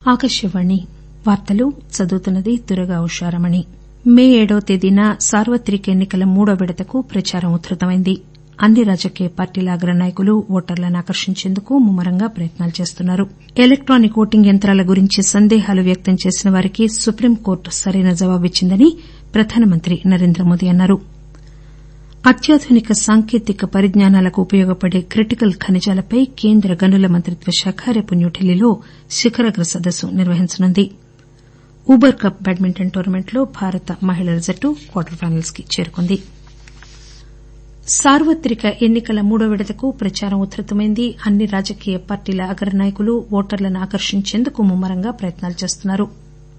ఆకాశవాణి వార్తలు చదువుతున్నది దుర్గా ఉషారమణి మే ఏడవ తేదీన సార్వత్రిక ఎన్ని కల మూడో విడతకు ప్రచారం ఉధృతమైంది అన్ని రాజకీయ పార్టీల అగ్రనాయకులు ఓటర్లను ఆకర్షించేందుకు ముమ్మరంగా ప్రయత్నాలు చేస్తున్నారు ఎలక్టానిక్ ఓటింగ్ యంత్రాల గురించి సందేహాలు వ్యక్తం చేసిన వారికి సుప్రీంకోర్టు సరైన జవాబిచ్చిందని ప్రధానమంత్రి నరేంద్రమోదీ అన్నారు అత్యాధునిక సాంకేతిక పరిజ్ఞానాలకు ఉపయోగపడే క్రిటికల్ ఖనిజాలపై కేంద్ర గనుల మంత్రిత్వ శాఖ రేపు న్యూఢిల్లీలో శిఖరాగ్ర సదస్సు నిర్వహించనుంది ఉబర్ కప్ బ్యాడ్మింటన్ టోర్నమెంట్లో భారత మహిళల జట్టు క్వార్టర్ ఫైనల్స్ కి చేరుకుంది సార్వత్రిక ఎన్ని కల మూడో విడతకు ప్రచారం ఉధృతమైంది అన్ని రాజకీయ పార్టీల అగ్రనాయకులు ఓటర్లను ఆకర్షించేందుకు ముమ్మరంగా ప్రయత్నాలు చేస్తున్నారు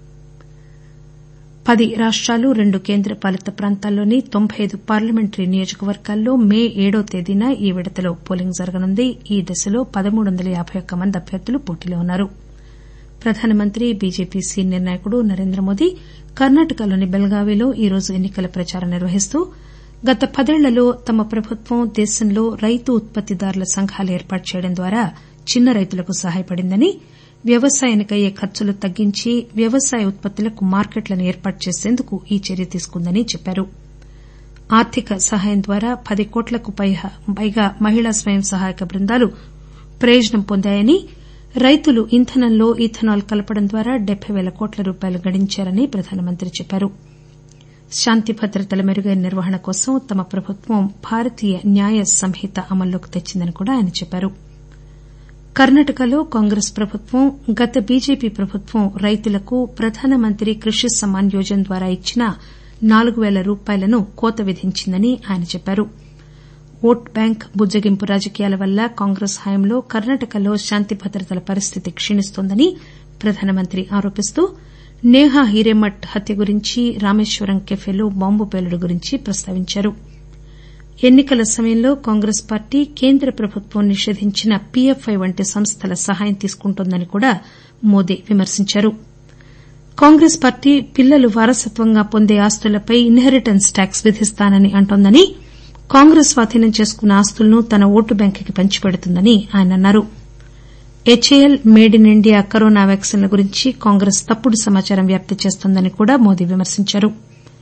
పది రాష్టాలు రెండు కేంద్రపాలిత ప్రాంతాల్లోని తొంభై ఐదు పార్లమెంటరీ నియోజకవర్గాల్లో మే ఏడవ తేదీన ఈ విడతలో పోలింగ్ జరగనుంది ఈ దశలో పదమూడు వందల యాబై ఒక్క మంది అభ్యర్థులు పోటీలో ఉన్నారు ప్రధానమంత్రి బీజేపీ సీనియర్ నాయకుడు నరేంద్రమోదీ కర్నాటకలోని బెళగావిలో ఈరోజు ఎన్ని కల ప్రచారం నిర్వహిస్తూ గత పదేళ్లలో తమ ప్రభుత్వం దేశంలో రైతు ఉత్పత్తిదారుల సంఘాలు ఏర్పాటు చేయడం ద్వారా చిన్న రైతులకు సహాయపడిందని వ్యవసాయానికి అయ్యే ఖర్చులు తగ్గించి వ్యవసాయ ఉత్పత్తులకు మార్కెట్లను ఏర్పాటు చేసేందుకు ఈ చర్య తీసుకుందని చెప్పారు ఆర్థిక సహాయం ద్వారా పది కోట్లకు పైగా మహిళా స్వయం సహాయక బృందాలు ప్రయోజనం పొందాయని రైతులు ఇంధనంలో ఇథనాల్ కలపడం ద్వారా డెబ్బై పేల కోట్ల రూపాయలు గడించారని ప్రధానమంత్రి చెప్పారు శాంతి భద్రతల మెరుగైన నిర్వహణ కోసం తమ ప్రభుత్వం భారతీయ న్యాయ సంహిత అమల్లోకి తెచ్చిందని కూడా ఆయన చెప్పారు కర్నాటకలో కాంగ్రెస్ ప్రభుత్వం గత బీజేపీ ప్రభుత్వం రైతులకు ప్రధానమంత్రి కృషి సమ్మాన్ యోజన ద్వారా ఇచ్చిన నాలుగు పేల రూపాయలను కోత విధించిందని ఆయన చెప్పారు ఓట్ బ్యాంక్ బుజ్జగింపు రాజకీయాల వల్ల కాంగ్రెస్ హయాంలో కర్నాటకలో శాంతి భద్రతల పరిస్థితి క్షీణిస్తోందని ప్రధానమంత్రి ఆరోపిస్తూ నేహా హీరేమఠ్ హత్య గురించి రామేశ్వరం కెఫేలో బాంబు పేలుడు గురించి ప్రస్తావించారు ఎన్ని కల సమయంలో కాంగ్రెస్ పార్టీ కేంద్ర ప్రభుత్వం నిషేధించిన పీఎఫ్ఐ వంటి సంస్థల సహాయం తీసుకుంటోందని కూడా మోదీ విమర్శించారు కాంగ్రెస్ పార్టీ పిల్లలు వారసత్వంగా పొందే ఆస్తులపై ఇన్హెరిటెన్స్ ట్యాక్స్ విధిస్తానని అంటోందని కాంగ్రెస్ స్వాధీనం చేసుకున్న ఆస్తులను తన ఓటు బ్యాంకుకి పంచిపెడుతోందని ఆయన అన్నారు HAL made in India corona వ్యాక్సిన్ల గురించి కాంగ్రెస్ తప్పుడు సమాచారం వ్యాప్తి చేస్తోందని కూడా మోదీ విమర్శించారు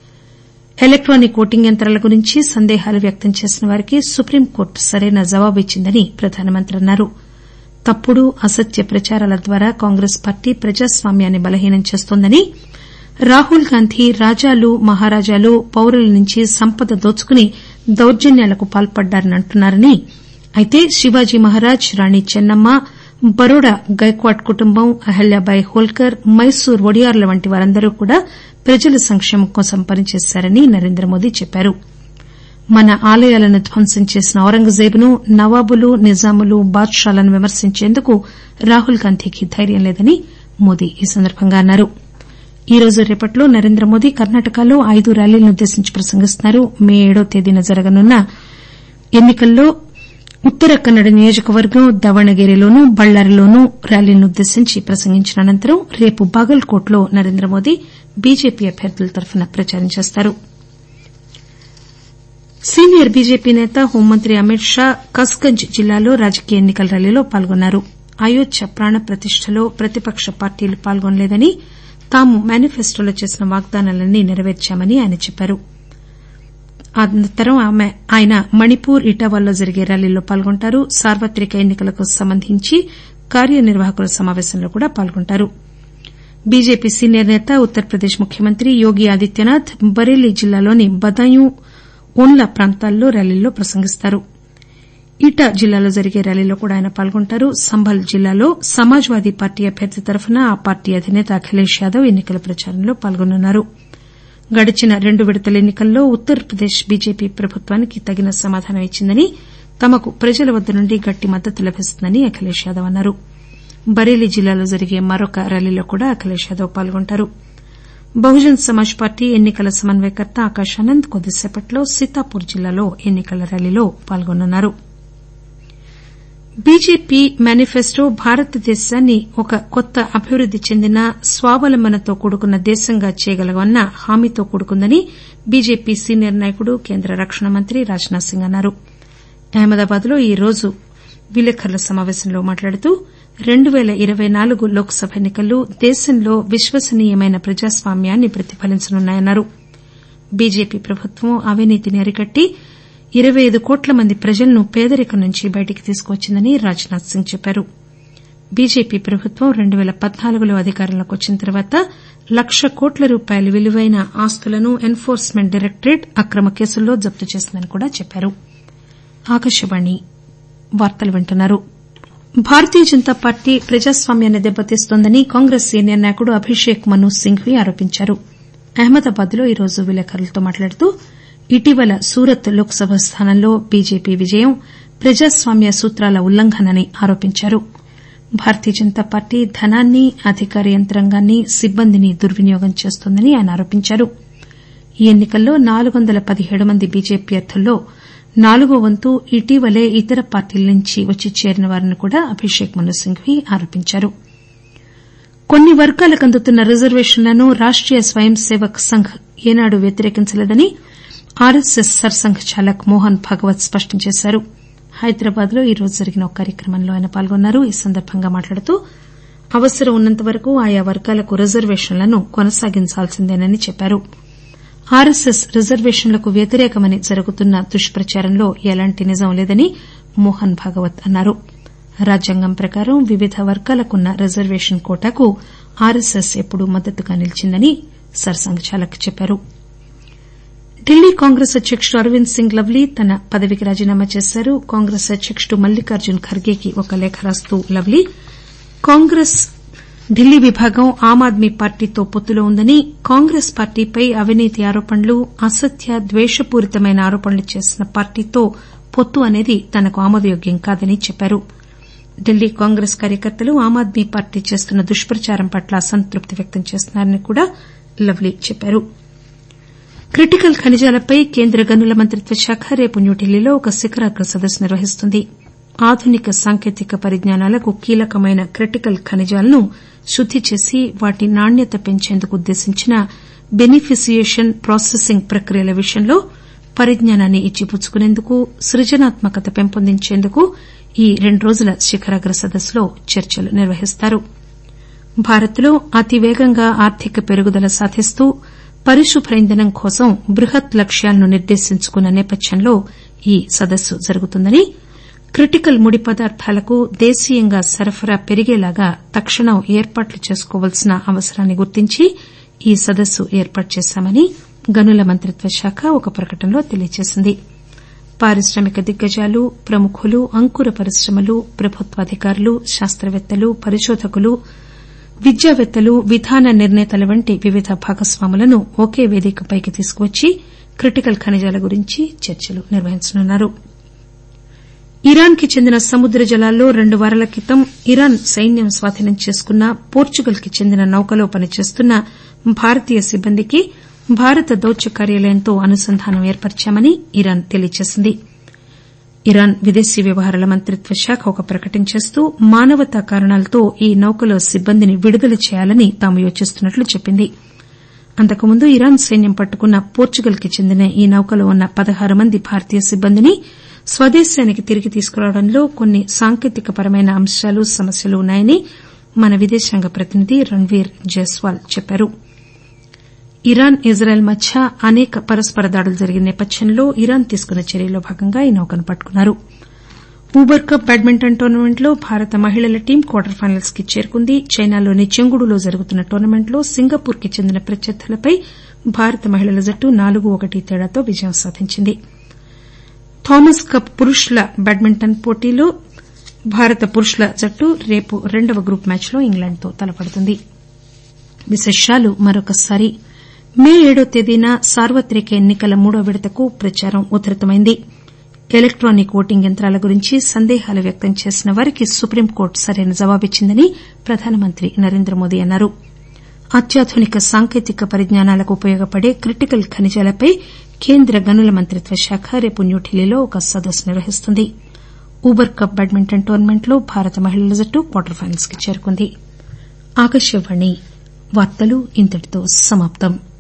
ఎలక్టానిక్ ఓటింగ్ యంత్రాల గురించి సందేహాలు వ్యక్తం చేసిన వారికి సుప్రీంకోర్టు సరైన జవాబు ఇచ్చిందని ప్రధానమంత్రి అన్నారు తప్పుడు అసత్య ప్రచారాల ద్వారా కాంగ్రెస్ పార్టీ ప్రజాస్వామ్యాన్ని బలహీనం చేస్తోందని రాహుల్ గాంధీ రాజాలు మహారాజాలు పౌరుల నుంచి సంపద దోచుకుని దౌర్జన్యాలకు పాల్పడ్డారని అంటున్నారని అయితే శివాజీ మహారాజ్ రాణి చెన్నమ్మ బరోడా గైక్వాడ్ కుటుంబం అహల్యాబాయి హోల్కర్ మైసూర్ ఒడియార్ల వంటి వారందరూ కూడా ప్రజల సంక్షేమం కోసం పనిచేశారని నరేంద్రమోదీ చెప్పారు మన ఆలయాలను ధ్వంసం చేసిన ఔరంగజేబును నవాబులు నిజాములు బాద్షాలను విమర్శించేందుకు రాహుల్ గాంధీకి ధైర్యం లేదని మోదీ ఈ సందర్బంగా అన్నారు ఈరోజు రేపట్లో నరేంద్రమోదీ కర్నాటకలో ఐదు ర్యాలీలను ఉద్దేశించి ప్రసంగిస్తున్నారు మే ఏడవ తేదీన జరగనున్న ఎన్ని కల్లో ఉత్తర కన్నడ నియోజకవర్గం దావణగిరిలోనూ బళ్లారిలోనూ ర్యాలీలనుద్దేశించి ప్రసంగించిన అనంతరం రేపు బాగల్కోట్ లో నరేంద్రమోదీ బీజేపీ అభ్యర్థుల తరఫున ప్రచారం చేస్తారు సీనియర్ బీజేపీ నేత హోంమంత్రి అమిత్ షా కస్గంజ్ జిల్లాలో రాజకీయ ఎన్ని కల ర్యాలీలో పాల్గొన్నారు అయోధ్య ప్రాణ ప్రతిష్టలో ప్రతిపక్ష పార్టీలు పాల్గొనలేదని తాము మేనిఫెస్టోలో చేసిన వాగ్దానాలన్నీ నెరవేర్చామని ఆయన చెప్పారు అనంతరం ఆయన మణిపూర్ ఇటావాల్లో జరిగే ర్యాలీలో పాల్గొంటారు సార్వత్రిక ఎన్ని కలకు సంబంధించి కార్యనిర్వాహకుల సమాపేశంలో కూడా పాల్గొంటారు బీజేపీ సీనియర్ నేత ఉత్తరప్రదేశ్ ముఖ్యమంత్రి యోగి ఆదిత్యనాథ్ బరేలీ జిల్లాలోని బదాయూం ఓన్లా ప్రాంతాల్లో ర్యాలీల్లో ప్రసంగిస్తారు ఇటా జిల్లాలో జరిగే ర్యాలీలో కూడా ఆయన పాల్గొంటారు సంభల్ జిల్లాలో సమాజ్వాదీ పార్టీ అభ్యర్థి తరఫున ఆ పార్టీ అధినేత అఖిలేష్ యాదవ్ ఎన్ని కల ప్రచారంలో పాల్గొనున్నారు గడిచిన రెండు విడతల ఎన్ని కల్లో ఉత్తరప్రదేశ్ బీజేపీ ప్రభుత్వానికి తగిన సమాధానం ఇచ్చిందని తమకు ప్రజల వద్ద నుండి గట్టి మద్దతు లభిస్తుందని అఖిలేష్ యాదవ్ అన్నారు బరేలీ జిల్లాలో జరిగే మరొక ర్యాలీలో కూడా అఖిలేష్ యాదవ్ పాల్గొంటారు బహుజన్ సమాజ్ పార్టీ ఎన్ని కల సమన్వయకర్త ఆకాష్ ఆనంద్ కొద్దిసేపట్లో సీతాపూర్ జిల్లాలో ఎన్ని కల ర్యాలీలో పాల్గొనున్నారు బీజేపీ మేనిఫెస్టో భారతదేశాన్ని ఒక కొత్త అభివృద్ది చెందిన స్వావలంబనతో కూడుకున్న దేశంగా చేయగలమన్న హామీతో కూడుకుందని బీజేపీ సీనియర్ నాయకుడు కేంద్ర రక్షణ మంత్రి రాజ్ నాథ్ సింగ్ అన్నారు అహ్మదాబాద్ లో ఈరోజు విలేకరుల సమాపేశంలో మాట్లాడుతూ రెండు పేల ఇరవై నాలుగు లోక్ సభ ఎన్ని కలు దేశంలో విశ్వసనీయమైన ప్రజాస్వామ్యాన్ని ప్రతిఫలించనున్నాయన్నారు బీజేపీ ప్రభుత్వం అవినీతిని అరికట్టి ఇరవై ఐదు కోట్ల మంది ప్రజలను పేదరికం నుంచి బయటకు తీసుకువచ్చిందని రాజ్ నాథ్ సింగ్ చెప్పారు బీజేపీ ప్రభుత్వం రెండు పేల పద్నాలుగులో అధికారంలోకి వచ్చిన తర్వాత లక్ష కోట్ల రూపాయల విలువైన ఆస్తులను ఎన్ ఫోర్స్ మెంట్ డైరెక్టరేట్ అక్రమ కేసుల్లో జప్తు చేసిందని కూడా చెప్పారు భారతీయ జనతా పార్టీ ప్రజాస్వామ్యాన్ని దెబ్బతీస్తోందని కాంగ్రెస్ సీనియర్ నాయకుడు అభిషేక్ మను సింఘ్వీ ఆరోపించారు అహ్మదాబాద్ లో ఈరోజు విలేకరులతో మాట్లాడుతూ ఇటీవల సూరత్ లోక్ సభ స్థానంలో బీజేపీ విజయం ప్రజాస్వామ్య సూత్రాల ఉల్లంఘన అని ఆరోపించారు భారతీయ జనతా పార్టీ ధనాన్ని అధికార యంత్రాంగాన్ని సిబ్బందిని దుర్వినియోగం చేస్తోందని ఆయన ఆరోపించారు ఈ ఎన్ని కల్లో నాలుగు వందల పదిహేడు మంది బీజేపీ అభ్యర్థుల్లో నాలుగో వంతు ఇటీవలే ఇతర పార్టీల నుంచి వచ్చి చేరిన వారని కూడా అభిషేక్ మను సింఘ్వీ ఆరోపించారు కొన్ని వర్గాలకు అందుతున్న రిజర్వేషన్లను రాష్టీయ స్వయం సేవక్ సంఘ్ ఏనాడూ వ్యతిరేకించలేదని ఆర్ఎస్ఎస్ సర్సంఘ్ చాలక్ మోహన్ భాగవత్ స్పష్టం చేశారు హైదరాబాద్ లో ఈరోజు జరిగిన ఒక కార్యక్రమంలో ఆయన పాల్గొన్నారు ఈ సందర్బంగా మాట్లాడుతూ అవసరం ఉన్నంతవరకు ఆయా వర్గాలకు రిజర్వేషన్లను కొనసాగించాల్సిందేనని చెప్పారు ఆర్ఎస్ఎస్ రిజర్వేషన్లకు వ్యతిరేకమని జరుగుతున్న దుష్పచారంలో ఎలాంటి నిజం లేదని మోహన్ భాగవత్ అన్నారు రాజ్యాంగం ప్రకారం వివిధ వర్గాలకున్న రిజర్వేషన్ కోటాకు ఆర్ఎస్ఎస్ ఎప్పుడూ మద్దతుగా నిలిచిందని సర్సంఘ్ చాలక్ చెప్పారు ఢిల్లీ కాంగ్రెస్ అధ్యకుడు అరవింద్ సింగ్ లవ్లీ తన పదవికి రాజీనామా చేశారు కాంగ్రెస్ అధ్యకుడు మల్లికార్జున్ ఖర్గేకి ఒక లేఖ రాస్తూ లవ్లీ కాంగ్రెస్ ఢిల్లీ విభాగం ఆమ్ ఆద్మీ పార్టీతో పొత్తులో ఉందని కాంగ్రెస్ పార్టీపై అవినీతి ఆరోపణలు అసత్య ద్వేషపూరితమైన ఆరోపణలు చేసిన పార్టీతో పొత్తు అనేది తనకు ఆమోదయోగ్యం కాదని చెప్పారు ఢిల్లీ కాంగ్రెస్ కార్యకర్తలు ఆమ్ ఆద్మీ పార్టీ చేస్తున్న దుష్పచారం పట్ల అసంతృప్తి వ్యక్తం చేస్తున్నారని కూడా లవ్లీ చెప్పారు క్రిటికల్ ఖనిజాలపై కేంద్ర గనుల మంత్రిత్వ శాఖ రేపు న్యూఢిల్లీలో ఒక శిఖరాగ్ర సదస్సు నిర్వహిస్తుంది ఆధునిక సాంకేతిక పరిజ్ఞానాలకు కీలకమైన క్రిటికల్ ఖనిజాలను శుద్ది చేసి వాటి నాణ్యత పెంచేందుకు ఉద్దేశించిన బెనిఫిసియేషన్ ప్రాసెసింగ్ ప్రక్రియల విషయంలో పరిజ్ఞానాన్ని ఇచ్చిపుచ్చుకునేందుకు సృజనాత్మకత పెంపొందించేందుకు ఈ రెండు రోజుల శిఖరాగ్ర సదస్సులో చర్చలు నిర్వహిస్తారు భారత్ లో అతివేగంగా ఆర్థిక పెరుగుదల సాధిస్తూ పరిశుభ్ర ఇంధనం కోసం బృహత్ లక్ష్యాలను నిర్దేశించుకున్న నేపథ్యంలో ఈ సదస్సు జరుగుతుందని క్రిటికల్ ముడి పదార్థాలకు దేశీయంగా సరఫరా పెరిగేలాగా తక్షణం ఏర్పాట్లు చేసుకోవాల్సిన అవసరాన్ని గుర్తించి ఈ సదస్సు ఏర్పాటు చేశామని గనుల మంత్రిత్వ శాఖ ఒక ప్రకటనలో తెలియజేసింది పారిశ్రామిక దిగ్గజాలు ప్రముఖులు అంకుర పరిశ్రమలు ప్రభుత్వాధికారులు శాస్తవేత్తలు పరిశోధకులు విద్యావేత్తలు విధాన నిర్ణేతల వంటి వివిధ భాగస్వాములను ఒకే వేదికపైకి తీసుకువచ్చి క్రిటికల్ ఖనిజాల గురించి చర్చలు నిర్వహించనున్నారు ఇరాన్ కి చెందిన సముద్ర జలాల్లో రెండు వారాల క్రితం ఇరాన్ సైన్యం స్వాధీనం చేసుకున్న పోర్చుగల్ కి చెందిన నౌకలో పనిచేస్తున్న భారతీయ సిబ్బందికి భారత దౌత్య కార్యాలయంతో అనుసంధానం ఏర్పరిచామని ఇరాన్ తెలియజేసింది ఇరాన్ విదేశీ వ్యవహారాల మంత్రిత్వ శాఖ ఒక ప్రకటన చేస్తూ మానవతా కారణాలతో ఈ నౌకలో సిబ్బందిని విడుదల చేయాలని తాము యోచిస్తున్నట్లు చెప్పింది అంతకుముందు ఇరాన్ సైన్యం పట్టుకున్న పోర్చుగల్ కి చెందిన ఈ నౌకలో ఉన్న పదహారు మంది భారతీయ సిబ్బందిని స్వదేశానికి తిరిగి తీసుకురావడంలో కొన్ని సాంకేతికపరమైన అంశాలు సమస్యలు ఉన్నాయని మన విదేశాంగ ప్రతినిధి రణ్వీర్ జైస్వాల్ చెప్పారు ఇరాన్ ఇజ్రాయెల్ మధ్య అనేక పరస్పర దాడులు జరిగిన నేపథ్యంలో ఇరాన్ తీసుకున్న చర్యల్లో భాగంగా ఈ నౌకను పట్టుకున్నారు ఊబర్ కప్ బ్యాడ్మింటన్ టోర్నమెంట్లో భారత మహిళల టీం క్వార్టర్ ఫైనల్స్ కి చేరుకుంది చైనాలోని చెంగుడులో జరుగుతున్న టోర్నమెంట్లో సింగపూర్ కి చెందిన ప్రత్యర్థులపై భారత మహిళల జట్టు నాలుగు ఒకటి తేడాతో విజయం సాధించింది థామస్ కప్ పురుషుల బ్యాడ్మింటన్ పోటీలో భారత పురుషుల జట్టు రేపు రెండవ గ్రూప్ మ్యాచ్లో ఇంగ్లాండ్తో తలపడుతుంది మే ఏడో తేదీన సార్వత్రిక ఎన్ని కల మూడో విడతకు ప్రచారం ఉధృతమైంది ఎలక్టానిక్ ఓటింగ్ యంత్రాల గురించి సందేహాలు వ్యక్తం చేసిన వారికి సుప్రీంకోర్టు సరైన జవాబిచ్చిందని ప్రధానమంత్రి నరేంద్రమోదీ అన్నారు అత్యాధునిక సాంకేతిక పరిజ్ఞానాలకు ఉపయోగపడే క్రిటికల్ ఖనిజాలపై కేంద్ర గనుల మంత్రిత్వ శాఖ రేపు న్యూఢిల్లీలో ఒక సదస్సు నిర్వహిస్తుంది ఊబర్ కప్ బ్యాడ్మింటన్ టోర్నమెంట్లో భారత మహిళల జట్టు క్వార్టర్ ఫైనల్స్ కి చేరుకుంది